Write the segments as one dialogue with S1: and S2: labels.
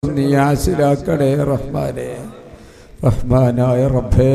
S1: നീ ഹാസിലാക്കണേ റഹ്മാനെ റഹ്മാനായ റബ്ബേ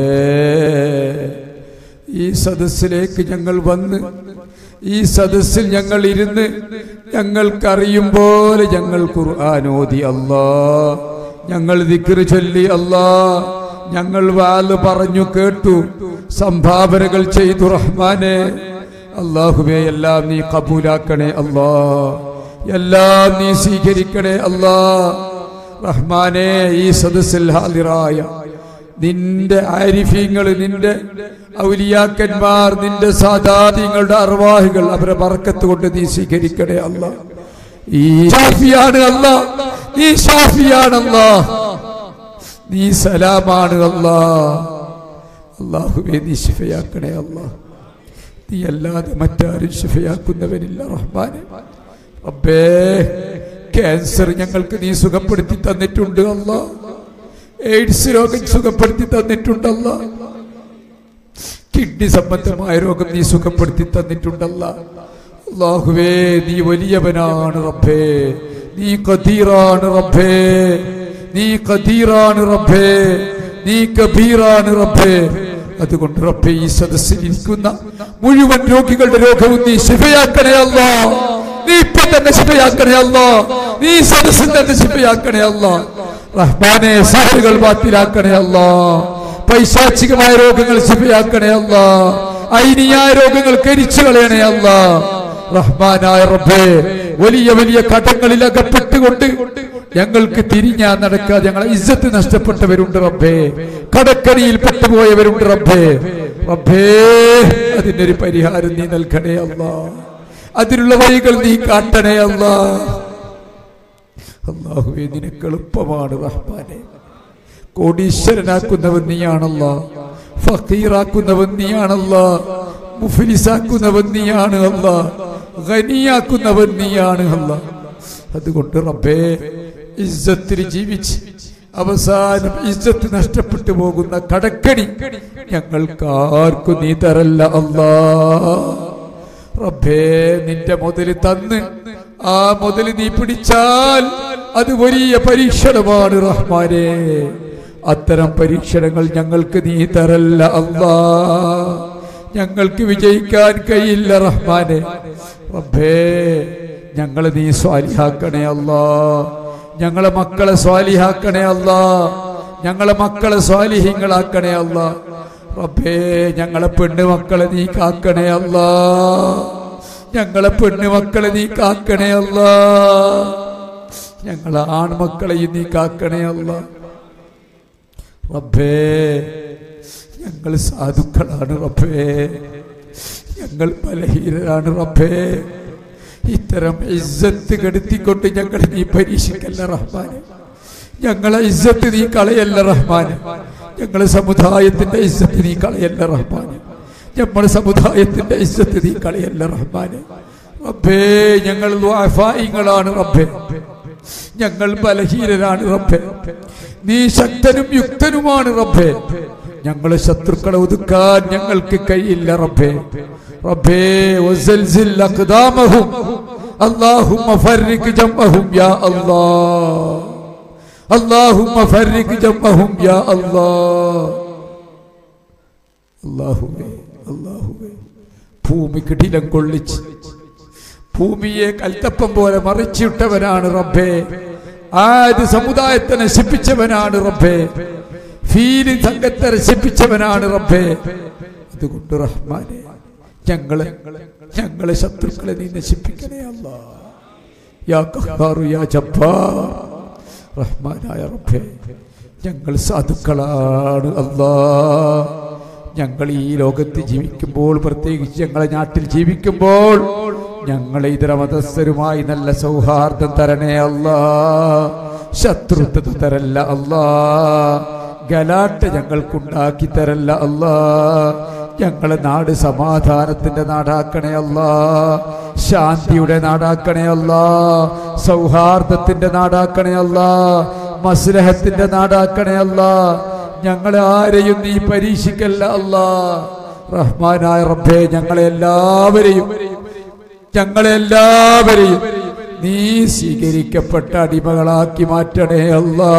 S1: ഈ സദസ്സിലേക്ക് ഞങ്ങൾ വന്ന് ഈ സദസ്സിൽ ഞങ്ങൾ ഇരുന്ന് ഞങ്ങൾക്കറിയും പോലെ ഞങ്ങൾ ഖുർആാനോദി അല്ലാ ഞങ്ങൾ ദിക്റ് ചൊല്ലി അല്ലാ ഞങ്ങൾ വാല് പറഞ്ഞു കേട്ടു സംഭാവനകൾ ചെയ്തു റഹ്മാനെ അള്ളാഹുവേ എല്ലാം നീ കബൂലാക്കണേ അല്ലാ എല്ലാം നീ സ്വീകരിക്കണേ അല്ലാ റഹ്മാനെ ഈ സദസ്സിൽ ഹാദിറായ നിന്റെ ആരിഫീങ്ങൾ നിന്റെ ഔലിയാക്കന്മാർ നിന്റെ സാധാര്യങ്ങളുടെ അർവാഹികൾ അവരെ പറക്കത്ത് കൊണ്ട് നീ സ്വീകരിക്കണേ അല്ല ഈ ഷാഫിയാണ് അല്ല നീ ഷാഫിയാണ് അല്ല നീ സലാമാണ് അല്ല അള്ളാഹുവേ നീ ശിഫയാക്കണേ അല്ല നീ അല്ലാതെ മറ്റാരും ശിഫയാക്കുന്നവനില്ല റഹ്മാനെ അബ്ബേ ക്യാൻസർ ഞങ്ങൾക്ക് നീ സുഖപ്പെടുത്തി തന്നിട്ടുണ്ട് അല്ല എയ്ഡ്സ് രോഗം സുഖപ്പെടുത്തി തന്നിട്ടുണ്ടല്ല കിഡ്നി സംബന്ധമായ രോഗം നീ സുഖപ്പെടുത്തി തന്നിട്ടുണ്ടല്ല അള്ളാഹുവേ നീ വലിയവനാണ് റബ്ബേ നീ കദീറാണ് റബ്ബേ നീ കദീറാണ് റബ്ബേ നീ കബീറാണ് റബ്ബേ അതുകൊണ്ട് റബ്ബേ ഈ സദസ്സിൽ ഇരിക്കുന്ന മുഴുവൻ രോഗികളുടെ രോഗവും നീ ശിഫയാക്കണേ അല്ല നീ ഇപ്പൊ തന്നെ ശിഫയാക്കണേ അല്ല നീ സദസ്സിൽ തന്നെ ശിഫയാക്കണേ അല്ല റഹ്മാനെ സാഹുകൾ ബാത്തിലാക്കണേ അല്ല പൈശാചികമായ രോഗങ്ങൾ ശിഫയാക്കണേ അല്ല ഐനിയായ രോഗങ്ങൾ കരിച്ചു കളയണേ അല്ല റഹ്മാനായ റബ്ബേ വലിയ വലിയ കടങ്ങളിൽ അകപ്പെട്ടുകൊണ്ട് ഞങ്ങൾക്ക് തിരിഞ്ഞാൻ നടക്കാതെ ഞങ്ങളെ ഇജ്ജത്ത് നഷ്ടപ്പെട്ടവരുണ്ട് റബ്ബേ കടക്കണിയിൽ പെട്ടുപോയവരുണ്ട് റബ്ബേ റബ്ബേ അതിനൊരു പരിഹാരം നീ നൽകണേ അല്ല അതിനുള്ള വഴികൾ നീ കാട്ടണേ അല്ല അള്ളാഹുവേ നിനക്ക് എളുപ്പമാണ് റഹ്മാനെ കോടീശ്വരനാക്കുന്നവൻ നീയാണല്ല ഫക്കീറാക്കുന്നവൻ നീയാണല്ല മുഫിലിസാക്കുന്നവൻ നീയാണ് അല്ല ഖനിയാക്കുന്നവൻ നീയാണ് അല്ല അതുകൊണ്ട് റബ്ബേ ഇസ്സത്തിൽ ജീവിച്ച് അവസാനം ഇസ്സത്ത് നഷ്ടപ്പെട്ടു പോകുന്ന കടക്കണി ഞങ്ങൾക്ക് ആർക്കും നീ തരല്ല അല്ലാ റബ്ബേ നിന്റെ മുതല് തന്ന് ആ മുതല് നീ പിടിച്ചാൽ അത് വലിയ പരീക്ഷണമാണ് റഹ്മാനെ അത്തരം പരീക്ഷണങ്ങൾ ഞങ്ങൾക്ക് നീ തരല്ല അല്ലാ ഞങ്ങൾക്ക് വിജയിക്കാൻ കഴിയില്ല റഹ്മാനെ റബ്ബേ ഞങ്ങളെ നീ സ്വാലിഹാക്കണേ അല്ലാ ഞങ്ങളെ മക്കളെ സ്വാലിഹാക്കണേ അല്ലാ ഞങ്ങളെ മക്കളെ സ്വാലിഹ്യങ്ങളാക്കണേ അല്ലാ റബ്ബേ ഞങ്ങളെ പെണ്ണു മക്കളെ നീ കാക്കണേ അല്ലാ ഞങ്ങളെ പെണ്ണു മക്കളെ നീ കാക്കണേ അല്ലാ ഞങ്ങളെ ആൺമക്കളെയും നീ കാക്കണേ അല്ല റബ്ബേ ഞങ്ങൾ സാധുക്കളാണ് റബ്ബേ ഞങ്ങൾ ബലഹീനരാണ് റബ്ബേ ഇത്തരം ഇസ്സത്ത് കെടുത്തിക്കൊണ്ട് ഞങ്ങളെ നീ പരീക്ഷിക്കല്ല റഹ്മാനെ ഞങ്ങളെ ഇസ്സത്ത് നീ കളയല്ല റഹ്മാനെ ഞങ്ങളെ സമുദായത്തിന്റെ ഇസ്സത്ത് നീ കളയല്ല റഹ്മാനെ നമ്മുടെ സമുദായത്തിന്റെ ഇസ്സത്ത് നീ കളയല്ല റഹ്മാനെ റബ്ബേ ഞങ്ങൾ ദ്വാഫായിങ്ങളാണ് റബ്ബേ ഞങ്ങൾ ബലഹീനരാണ് റബ്ബേ നീ ശക്തനും യുക്തനുമാണ് റബ്ബേ ഞങ്ങളെ ശത്രുക്കളെ ഒതുക്കാൻ ഞങ്ങൾക്ക് കഴിയില്ല റബ്ബേ റബ്ബേ വസൽസിൽ അഖ്ദാമഹും اللهم فرق جمعهم يا الله اللهم فرق جمعهم يا الله അല്ലാഹുവേ അല്ലാഹുവേ ഭൂമി കിടിലം കൊള്ളിച്ച് ഭൂമിയെ കൽത്തപ്പം പോലെ മറിച്ചിട്ടവനാണ് റബ്ബേ ആര് സമുദായത്തെ നശിപ്പിച്ചവനാണ് റബ്ബേ ഫീലി സംഘത്തെ നശിപ്പിച്ചവനാണ് റബ്ബേ അതുകൊണ്ട് റഹ്മാനെ ഞങ്ങളെ ഞങ്ങളെ ശത്രുക്കളെ നീ നശിപ്പിക്കണേ അല്ലാ യാ ഖഹാറു യാ ജബ്ബാർ റഹ്മാനായ റബ്ബേ ഞങ്ങൾ സാധുക്കളാണ് അല്ലാ ഞങ്ങൾ ഈ ലോകത്ത് ജീവിക്കുമ്പോൾ പ്രത്യേകിച്ച് ഞങ്ങളെ നാട്ടിൽ ജീവിക്കുമ്പോൾ ഞങ്ങളെ ഇതര മതസ്ഥരുമായി നല്ല സൗഹാർദ്ദം തരണേ അല്ലാ ശത്രുത്വം തരല്ല അല്ലാ ഗലാട്ട് ഞങ്ങൾക്കുണ്ടാക്കി തരല്ല അല്ലാ ഞങ്ങളെ നാട് സമാധാനത്തിന്റെ നാടാക്കണേ അല്ലാ ശാന്തിയുടെ നാടാക്കണേ അല്ലാ സൗഹാർദ്ദത്തിന്റെ നാടാക്കണേ അല്ലാ മസ്ലഹത്തിന്റെ നാടാക്കണേ അല്ലാ ഞങ്ങളെ ആരെയും നീ പരീക്ഷിക്കല്ല അല്ലാ റഹ്മാനായ റബ്ബേ ഞങ്ങളെ എല്ലാവരെയും ഞങ്ങളെ എല്ലാവരെയും നീ സ്വീകരിക്കപ്പെട്ട അടിമകളാക്കി മാറ്റണേ അല്ലാ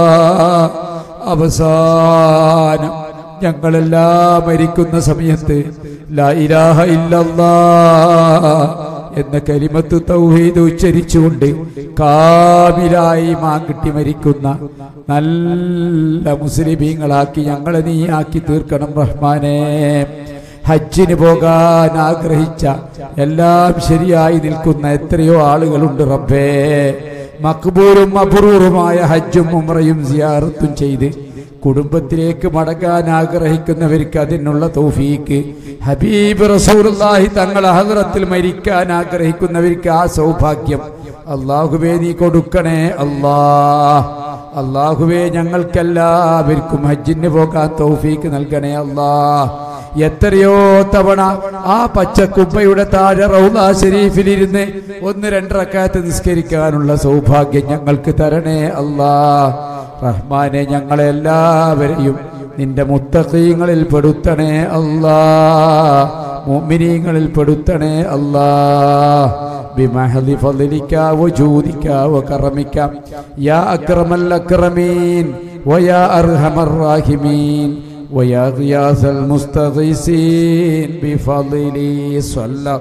S1: അവസാനം ഞങ്ങളെല്ലാം മരിക്കുന്ന സമയത്ത് ലാ ഇലാഹ ഇല്ലല്ലാ എന്ന കരിമത്ത് തൗഹീദ് ഉച്ചരിച്ചുകൊണ്ട് കാവിലായി മാങ്കിട്ടി മരിക്കുന്ന നല്ല മുസ്ലിമീങ്ങളാക്കി ഞങ്ങളെ നീ ആക്കി തീർക്കണം റഹ്മാനെ ഹജ്ജിന് പോകാൻ ആഗ്രഹിച്ച എല്ലാം ശരിയായി നിൽക്കുന്ന എത്രയോ ആളുകളുണ്ട് റബ്ബേ മക്ബൂരും അപൂർവമായ ഹജ്ജും ഉമ്രയും സിയാറത്തും ചെയ്ത് കുടുംബത്തിലേക്ക് മടങ്ങാൻ ആഗ്രഹിക്കുന്നവർക്ക് അതിനുള്ള തൗഫീക്ക് ഹബീബ് റസൂലുള്ളാഹി തങ്ങൾ ഹദ്റത്തിൽ മരിക്കാൻ ആഗ്രഹിക്കുന്നവർക്ക് ആ സൗഭാഗ്യം അള്ളാഹുവേ നീ കൊടുക്കണേ അല്ലാ അള്ളാഹുവേ ഞങ്ങൾക്കെല്ലാവർക്കും ഹജ്ജിന് പോകാൻ തൗഫീക്ക് നൽകണേ അല്ലാ എത്രയോ തവണ ആ പച്ചക്കുപ്പയുടെ താഴെ റൗല ഷരീഫിലിരുന്ന് ഒന്ന് രണ്ടരക്കാലത്ത് നിസ്കരിക്കാനുള്ള സൗഭാഗ്യം ഞങ്ങൾക്ക് തരണേ അല്ലാ റഹ്മാനെ ഞങ്ങളെ എല്ലാവരെയും നിന്റെ മുത്തഖീങ്ങളിൽ പെടുത്തണേ അല്ലാ മുഅ്മിനീങ്ങളിൽ പെടുത്തണേ അല്ലാ بمحض فضلك وجودك وكرمك يا أكرم الأكرمين ويا أرحم الراحمين ويا غياث المستغيثين بفضلي صلى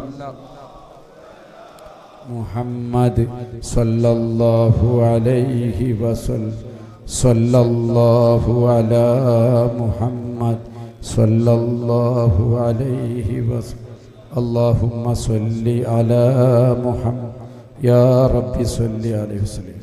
S1: محمد صلى الله عليه وسلم صلى الله على محمد صلى الله عليه وسلم اللهم صل على محمد يا رب صل عليه وسلم